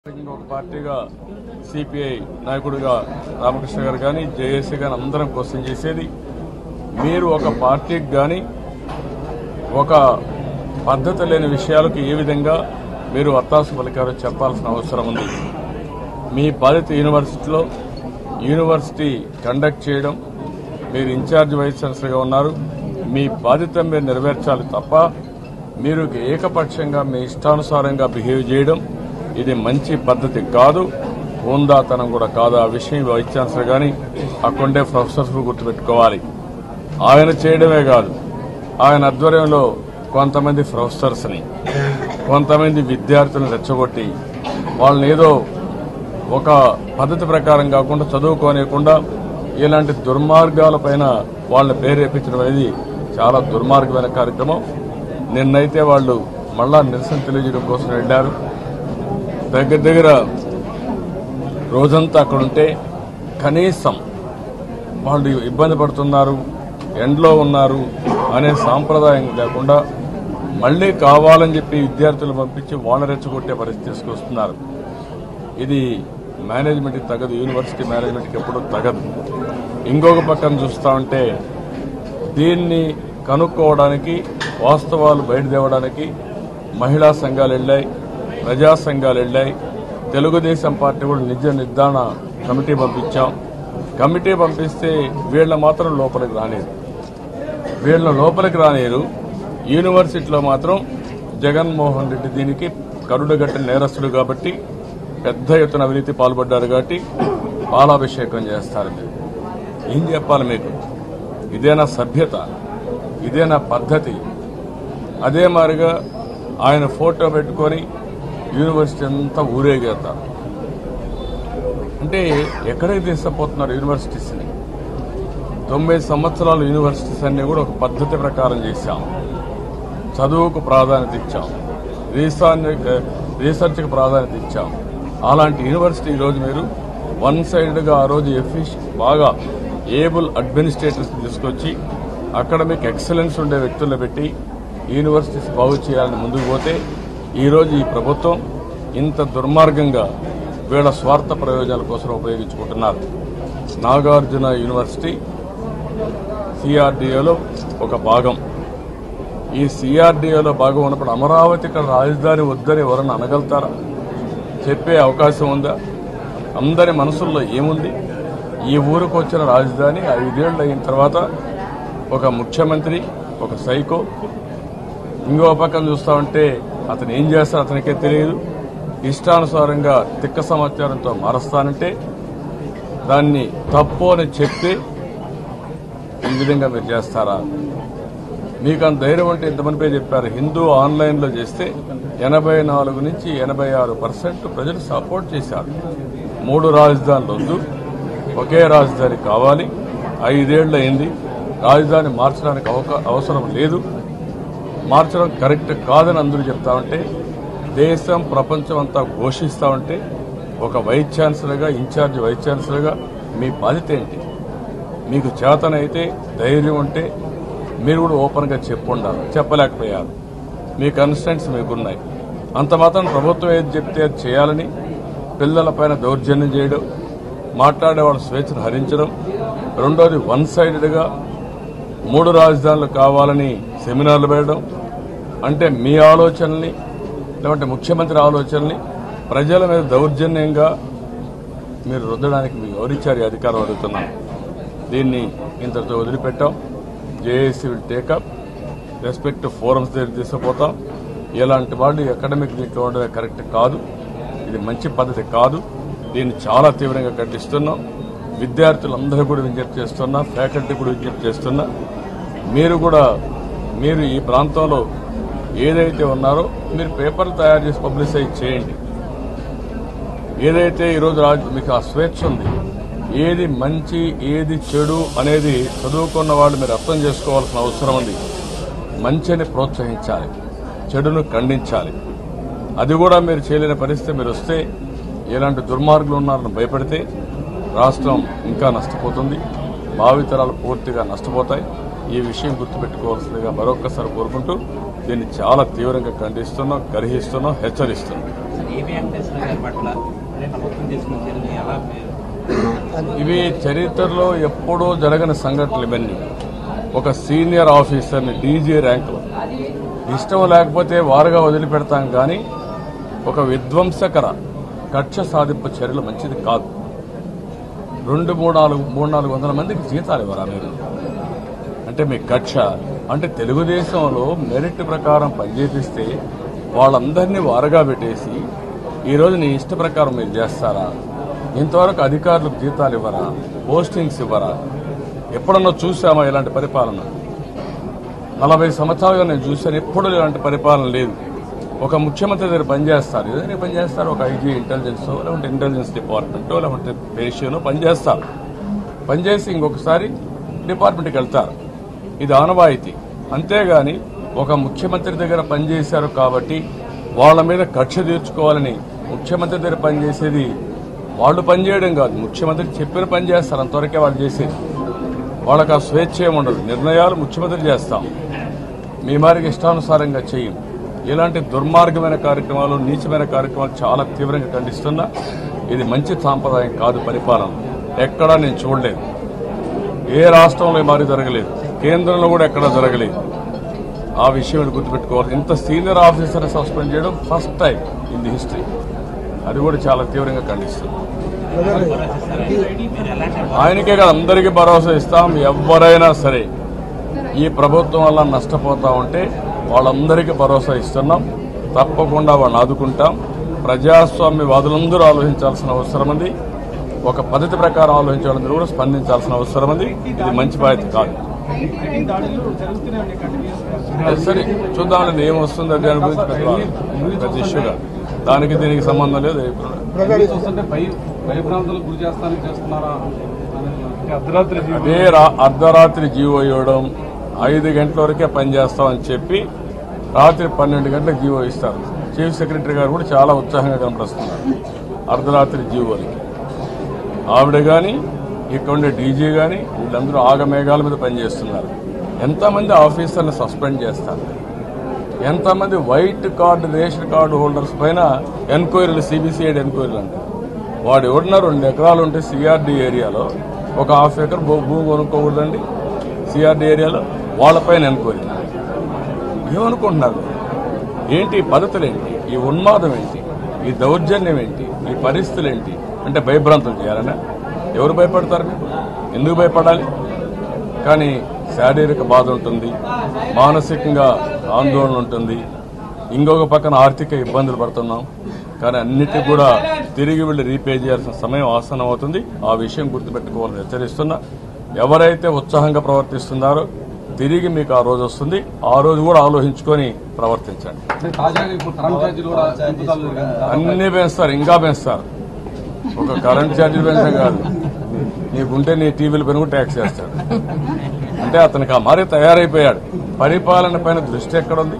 ఒక పార్టీగా సిపిఐ నాయకుడిగా రామకృష్ణ గారు కానీ జేఏసీ కానీ అందరం క్వశ్చన్ చేసేది మీరు ఒక పార్టీకి కానీ ఒక పద్ధతి లేని విషయాలకు ఏ విధంగా మీరు వత్తాసు పలికారో చెప్పాల్సిన అవసరం ఉంది మీ బాధిత యూనివర్సిటీలో యూనివర్సిటీ కండక్ట్ చేయడం మీరు ఇన్ఛార్జ్ వైస్ ఛాన్సలర్గా ఉన్నారు మీ బాధ్యత మీరు నెరవేర్చాలి తప్ప మీరు ఏకపక్షంగా మీ ఇష్టానుసారంగా బిహేవ్ చేయడం ఇది మంచి పద్ధతి కాదు హోందాతనం కూడా కాదు ఆ విషయం వైస్ ఛాన్సలర్ కానీ అక్కడుండే ప్రొఫెసర్స్ గుర్తుపెట్టుకోవాలి ఆయన చేయడమే కాదు ఆయన ఆధ్వర్యంలో కొంతమంది ప్రొఫెసర్స్ని కొంతమంది విద్యార్థులను రెచ్చగొట్టి వాళ్ళని ఏదో ఒక పద్ధతి ప్రకారం కాకుండా చదువుకోనియకుండా ఇలాంటి దుర్మార్గాలపైన వాళ్ళని ప్రేరేపించడం అనేది చాలా దుర్మార్గమైన కార్యక్రమం నిన్నైతే వాళ్ళు మళ్ళా నిరసన తెలియజేయడం కోసం వెళ్ళారు దగ్గర దగ్గర రోజంతా అక్కడ ఉంటే కనీసం వాళ్ళు ఇబ్బంది పడుతున్నారు ఎండలో ఉన్నారు అనే సాంప్రదాయం లేకుండా మళ్ళీ కావాలని చెప్పి విద్యార్థులు పంపించి వాళ్ళ రెచ్చగొట్టే పరిస్థితి తీసుకొస్తున్నారు ఇది మేనేజ్మెంట్కి తగదు యూనివర్సిటీ మేనేజ్మెంట్కి ఎప్పుడూ తగదు ఇంకొక పక్కన చూస్తా ఉంటే దీన్ని కనుక్కోవడానికి వాస్తవాలు బయటదేవడానికి మహిళా సంఘాలు వెళ్ళాయి ప్రజా సంఘాలు వెళ్ళాయి తెలుగుదేశం పార్టీ కూడా నిజ నిర్ధారణ కమిటీ పంపించాం కమిటీ పంపిస్తే వీళ్ళ మాత్రం లోపలికి రాలేదు వీళ్ళ లోపలికి రానేరు యూనివర్సిటీలో మాత్రం జగన్మోహన్ రెడ్డి దీనికి కరుడుగట్టిన నేరస్తుడు కాబట్టి పెద్ద ఎత్తున అవినీతి పాల్పడ్డారు కాబట్టి పాలాభిషేకం చేస్తారు మీరు ఏం చెప్పాలి మీకు ఇదేనా సభ్యత ఇదేనా పద్ధతి అదే మాదిరిగా ఆయన ఫోటో పెట్టుకొని యూనివర్సిటీ అంతా ఊరేగేస్తారు అంటే ఎక్కడికి తీసుకుపోతున్నారు యూనివర్సిటీస్ని తొమ్మిది సంవత్సరాలు యూనివర్సిటీస్ అన్ని కూడా ఒక పద్ధతి ప్రకారం చేశాం చదువుకు ప్రాధాన్యత ఇచ్చాం రీసెర్చ్ రీసెర్చ్కి ప్రాధాన్యత ఇచ్చాం అలాంటి యూనివర్సిటీ ఈరోజు మీరు వన్ సైడ్గా ఆ రోజు ఎఫిష్ బాగా ఏబుల్ అడ్మినిస్ట్రేటర్స్ తీసుకొచ్చి అకాడమిక్ ఎక్సలెన్స్ ఉండే వ్యక్తులను పెట్టి యూనివర్సిటీస్ బాగు చేయాలని ముందుకు పోతే ఈరోజు ఈ ప్రభుత్వం ఇంత దుర్మార్గంగా వీళ్ళ స్వార్థ ప్రయోజనాల కోసం ఉపయోగించుకుంటున్నారు నాగార్జున యూనివర్సిటీ సిఆర్డీఏలో ఒక భాగం ఈ సిఆర్డీఏలో భాగం ఉన్నప్పుడు అమరావతి ఇక్కడ రాజధాని వద్దని ఎవరన్నా అనగలుగుతారా చెప్పే అవకాశం ఉందా అందరి మనసుల్లో ఏముంది ఈ ఊరికి వచ్చిన రాజధాని ఐదేళ్లు అయిన తర్వాత ఒక ముఖ్యమంత్రి ఒక సైకో ఇంకో పక్కన చూస్తా ఉంటే అతను ఏం చేస్తాడో అతనికే తెలియదు ఇష్టానుసారంగా తిక్క సమాచారంతో మారుస్తానంటే దాన్ని తప్పు అని చెప్పి ఈ విధంగా మీరు చేస్తారా మీకు అంత ధైర్యం అంటే ఇంతమంది చెప్పారు హిందూ ఆన్లైన్లో చేస్తే ఎనభై నాలుగు నుంచి ఎనభై ఆరు పర్సెంట్ ప్రజలు సపోర్ట్ చేశారు మూడు రాజధానులు వద్దు ఒకే రాజధాని కావాలి ఐదేళ్లు అయింది రాజధాని మార్చడానికి అవకా- అవసరం లేదు మార్చడం కరెక్ట్ కాదని అందరూ చెప్తా ఉంటే దేశం ప్రపంచం అంతా ఘోషిస్తా ఉంటే ఒక వైస్ ఛాన్సలర్గా ఇన్ఛార్జ్ వైస్ ఛాన్సలర్గా మీ బాధ్యత ఏంటి మీకు చేతనైతే ధైర్యం ఉంటే మీరు కూడా ఓపెన్గా చెప్పుండాలి చెప్పలేకపోయారు మీ కన్స్టెంట్స్ మీకున్నాయి అంత మాత్రం ప్రభుత్వం ఏది చెప్తే అది చేయాలని పిల్లలపైన దౌర్జన్యం చేయడం మాట్లాడే వాళ్ళ స్వేచ్ఛను హరించడం రెండోది వన్ సైడెడ్గా మూడు రాజధానులు కావాలని సెమినార్లు పెట్టడం అంటే మీ ఆలోచనల్ని లేదంటే ముఖ్యమంత్రి ఆలోచనల్ని ప్రజల మీద దౌర్జన్యంగా మీరు రుద్దడానికి మీకు ఎవరిచ్చారు ఈ అధికారం అడుగుతున్నాను దీన్ని ఇంతటితో వదిలిపెట్టాం JAC will take up respect forums దగ్గర తీసుకుపోతాం ఇలాంటి వాళ్ళు అకాడమిక్ దీంట్లో ఉండడం కరెక్ట్ కాదు ఇది మంచి పద్ధతి కాదు దీన్ని చాలా తీవ్రంగా ఖండిస్తున్నాం విద్యార్థులందరూ కూడా విజ్ఞప్తి చేస్తున్నా ఫ్యాకల్టీ కూడా విజ్ఞప్తి చేస్తున్నా మీరు కూడా మీరు ఈ ప్రాంతంలో ఏదైతే ఉన్నారో మీరు పేపర్లు తయారు చేసి పబ్లిసైజ్ చేయండి ఏదైతే ఈరోజు రాజు మీకు ఆ స్వేచ్ఛ ఉంది ఏది మంచి ఏది చెడు అనేది చదువుకున్న వాళ్ళు మీరు అర్థం చేసుకోవాల్సిన అవసరం ఉంది మంచిని ప్రోత్సహించాలి చెడును ఖండించాలి అది కూడా మీరు చేయలేని పరిస్థితి మీరు వస్తే ఎలాంటి దుర్మార్గులు ఉన్నారని భయపడితే రాష్ట్రం ఇంకా నష్టపోతుంది భావితరాలు పూర్తిగా నష్టపోతాయి ఈ విషయం గుర్తుపెట్టుకోవాల్సిందిగా మరొక్కసారి కోరుకుంటూ దీన్ని చాలా తీవ్రంగా ఖండిస్తున్నాం గర్హిస్తున్నాం హెచ్చరిస్తున్నాం సార్ ఏపీ వెంకటేశ్వర గారి పట్ల అదే ప్రభుత్వం తీసుకున్న చర్యలు ఎలా మీరు ఇవి చరిత్రలో ఎప్పుడూ జరగని సంఘటనలు ఇవన్నీ ఒక సీనియర్ ఆఫీసర్ని డీజీ ర్యాంకులో ఇష్టం లేకపోతే వారుగా వదిలిపెడతాం కానీ ఒక విధ్వంసకర కక్ష సాధింపు చర్యలు మంచిది కాదు రెండు మూడు నాలుగు మూడు నాలుగు వందల మందికి జీతాలు ఇవ్వరా మీరు అంటే మీ కక్ష అంటే తెలుగుదేశంలో మెరిట్ ప్రకారం పనిచేపిస్తే వాళ్ళందరినీ వారగా పెట్టేసి ఈరోజు నీ ఇష్ట ప్రకారం మీరు చేస్తారా ఇంతవరకు అధికారులకు జీతాలు ఇవ్వరా పోస్టింగ్స్ ఇవ్వరా ఎప్పుడన్నా చూసామా ఇలాంటి పరిపాలన నలభై సంవత్సరాలుగా నేను చూశాను ఎప్పుడు ఇలాంటి పరిపాలన లేదు ఒక ముఖ్యమంత్రి దగ్గర పనిచేస్తారు ఏదైనా పనిచేస్తారు ఒక ఐజీ ఇంటెలిజెన్స్ లేకుంటే ఇంటెలిజెన్స్ డిపార్ట్మెంట్ లేకుంటే పేషియనో పనిచేస్తారు పనిచేసి ఇంకొకసారి డిపార్ట్మెంట్కి వెళ్తారు ఇది ఆనవాయితీ అంతేగాని ఒక ముఖ్యమంత్రి దగ్గర పనిచేశారు కాబట్టి వాళ్ళ మీద కక్ష తీర్చుకోవాలని ముఖ్యమంత్రి దగ్గర పనిచేసేది వాళ్ళు పనిచేయడం కాదు ముఖ్యమంత్రి చెప్పిన పని చేస్తారు అంతవరకే వాళ్ళు చేసేది వాళ్ళకి ఆ స్వేచ్ఛ ఏమి ఉండదు నిర్ణయాలు ముఖ్యమంత్రి చేస్తాం మీ మారికి ఇష్టానుసారంగా చేయం ఇలాంటి దుర్మార్గమైన కార్యక్రమాలు నీచమైన కార్యక్రమాలు చాలా తీవ్రంగా ఖండిస్తున్నా ఇది మంచి సాంప్రదాయం కాదు పరిపాలన ఎక్కడా నేను చూడలేదు ఏ రాష్ట్రంలో ఈ మారి జరగలేదు కేంద్రంలో కూడా ఎక్కడా జరగలేదు ఆ విషయం మీరు గుర్తుపెట్టుకోవాలి ఇంత సీనియర్ ఆఫీసర్ని సస్పెండ్ చేయడం first time in the history అది కూడా చాలా తీవ్రంగా ఖండిస్తుంది మీరు ఎలాంటి ఆయనకే కాదు అందరికీ భరోసా ఇస్తాం ఎవరైనా సరే ఈ ప్రభుత్వం వల్ల నష్టపోతా ఉంటే వాళ్ళందరికీ భరోసా ఇస్తున్నాం తప్పకుండా వాళ్ళని ఆదుకుంటాం ప్రజాస్వామ్య వాదులందరూ ఆలోచించాల్సిన అవసరం ఉంది ఒక పద్ధతి ప్రకారం ఆలోచించే వాళ్ళందరూ కూడా స్పందించాల్సిన అవసరం ఉంది ఇది మంచి బాధ్యత కాదు సరే చూద్దామండి ఏం వస్తుంది దాని గురించి పెద్ద పెద్ద ఇష్యూ కాదు దానికి దీనికి సంబంధం లేదు ఇవన్నీ చూస్తుంటే భయ భయభ్రాంతులకు గురి చేస్తానికి చేస్తున్నారా అంటే అర్ధరాత్రి జీవనం అదే రా- అర్ధరాత్రి జీవో ఇవ్వడం ఐదు గంటల వరకే పనిచేస్తామని చెప్పి రాత్రి పన్నెండు గంటలకు జీవో ఇస్తారు చీఫ్ సెక్రటరీ గారు కూడా చాలా ఉత్సాహంగా కనపడుస్తున్నారు అర్ధరాత్రి జీవోలకి ఆవిడ కానీ ఇక్కడ ఉండే డీజీ కానీ వీళ్ళందరూ ఆగమేఘాల మీద పనిచేస్తున్నారు ఎంతమంది ఆఫీసర్ని సస్పెండ్ చేస్తారు ఎంతమంది white card ration card holders పైన ఎంక్వైరీలు సిబిసిఐడి ఎంక్వైరీలు అంటారు వాడు ఎవడన్నా రెండు ఎకరాలు ఉంటే సిఆర్డి ఏరియాలో ఒక హాఫ్ ఎకర్ భూ- భూమి కొనుక్కోకూడదండి సిఆర్డి ఏరియాలో వాళ్ళపైన ఎంక్వైరీ ఏమనుకుంటున్నారు ఏంటి ఈ పద్ధతులు ఏంటి ఈ ఉన్మాదం ఏంటి ఈ దౌర్జన్యం ఏంటి ఈ పరిస్థితులు ఏంటి అంటే భయభ్రాంతులు చేయాలనా ఎవరు భయపడతారు మీకు ఎందుకు భయపడాలి కానీ శారీరక బాధ ఉంటుంది మానసికంగా ఆందోళన ఉంటుంది ఇంకొక పక్కన ఆర్థిక ఇబ్బందులు పడుతున్నాం కానీ అన్నిటికీ కూడా తిరిగి వెళ్ళి రీపే చేయాల్సిన సమయం ఆసనం అవుతుంది ఆ విషయం గుర్తుపెట్టుకోవాలని హెచ్చరిస్తున్నా ఎవరైతే ఉత్సాహంగా ప్రవర్తిస్తున్నారో తిరిగి మీకు ఆ రోజు వస్తుంది ఆ రోజు కూడా ఆలోచించుకొని ప్రవర్తించండి అంటే తాజాగా ఇప్పుడు కరెంట్ ఛార్జీలు కూడా పెంపుదల జరిగింది అన్ని పెంచుతారు ఇంకా పెంచుతారు ఒక కరెంట్ ఛార్జీలు పెంచడం కాదు నీకుంటే నీ టీవీలు పెనుగు ట్యాక్స్ చేస్తాడు అంటే అతనికి ఆ మారి తయారైపోయాడు పరిపాలన పైన దృష్టి ఎక్కడుంది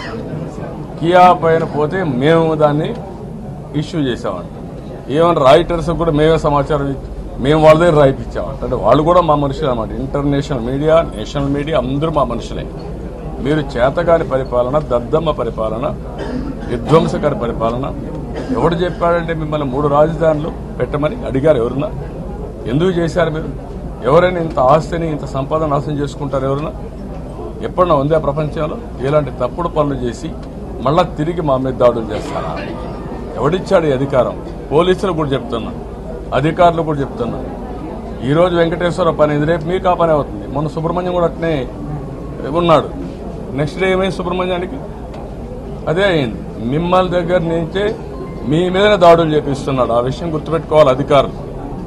కియా పైన పోతే మేము దాన్ని ఇష్యూ చేసామంట ఏమైనా రైటర్స్ కూడా మేమే సమాచారం ఇచ్చి- మేము వాళ్ళ దగ్గర రాయిపించామంట అంటే వాళ్ళు కూడా మా మనుషులు అన్నమాట ఇంటర్నేషనల్ మీడియా నేషనల్ మీడియా అందరూ మా మనుషులే మీరు చేతగాని పరిపాలన దద్దమ్మ పరిపాలన విధ్వంసకర పరిపాలన ఎవడు చెప్పాడంటే మిమ్మల్ని మూడు రాజధానులు పెట్టమని అడిగారు ఎవరన్నా ఎందుకు చేశారు మీరు ఎవరైనా ఇంత ఆస్తిని ఇంత సంపద నాశనం చేసుకుంటారు ఎవరన్నా ఎప్పుడన్నా ఉందా ప్రపంచంలో ఇలాంటి తప్పుడు పనులు చేసి మళ్ళా తిరిగి మా మీద దాడులు చేస్తారా ఎవడిచ్చాడు ఈ అధికారం పోలీసులు కూడా చెప్తున్నా అధికారులు కూడా చెప్తున్నా ఈ రోజు వెంకటేశ్వర పని అయింది రేపు మీకు ఆ పని అవుతుంది మొన్న సుబ్రహ్మణ్యం కూడా అట్నే ఉన్నాడు నెక్స్ట్ డే ఏమైంది సుబ్రహ్మణ్యానికి అదే అయింది మిమ్మల్ని దగ్గర నుంచే మీ మీదనే దాడులు చేపిస్తున్నాడు ఆ విషయం గుర్తుపెట్టుకోవాలి అధికారులు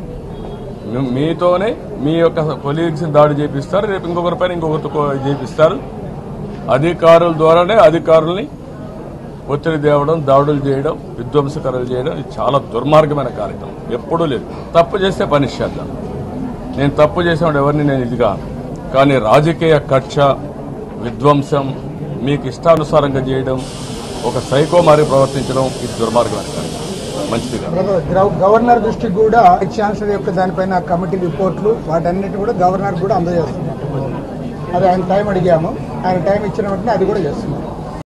మీ- మీతోనే మీ యొక్క కొలీగ్స్ దాడి చేపిస్తారు రేపు ఇంకొకరి పైన ఇంకొకరితో కో- చేపిస్తారు అధికారుల ద్వారానే అధికారుల్ని ఒత్తిడి తేవడం దాడులు చేయడం విధ్వంసకరాలు చేయడం ఇది చాలా దుర్మార్గమైన కార్యక్రమం ఎప్పుడూ లేదు తప్పు చేస్తే పనిష్ చేద్దాం నేను తప్పు చేసినప్పుడు ఎవరిని నేను ఇదిగా కానీ రాజకీయ కక్ష విధ్వంసం మీకు ఇష్టానుసారంగా చేయడం ఒక సైకో మారి ప్రవర్తించడం ఇది దుర్మార్గమైన కార్యక్రమం మంచిది కాదు గవ- గవర్నర్ దృష్టికి కూడా వైస్ ఛాన్సలర్ యొక్క దానిపైన కమిటీ రిపోర్ట్లు వాటన్నిటి కూడా గవర్నర్ కూడా అందజేస్తున్నారు అది ఆయన టైం అడిగాము ఆయన టైం ఇచ్చిన వెంటనే అది కూడా చేస్తున్నారు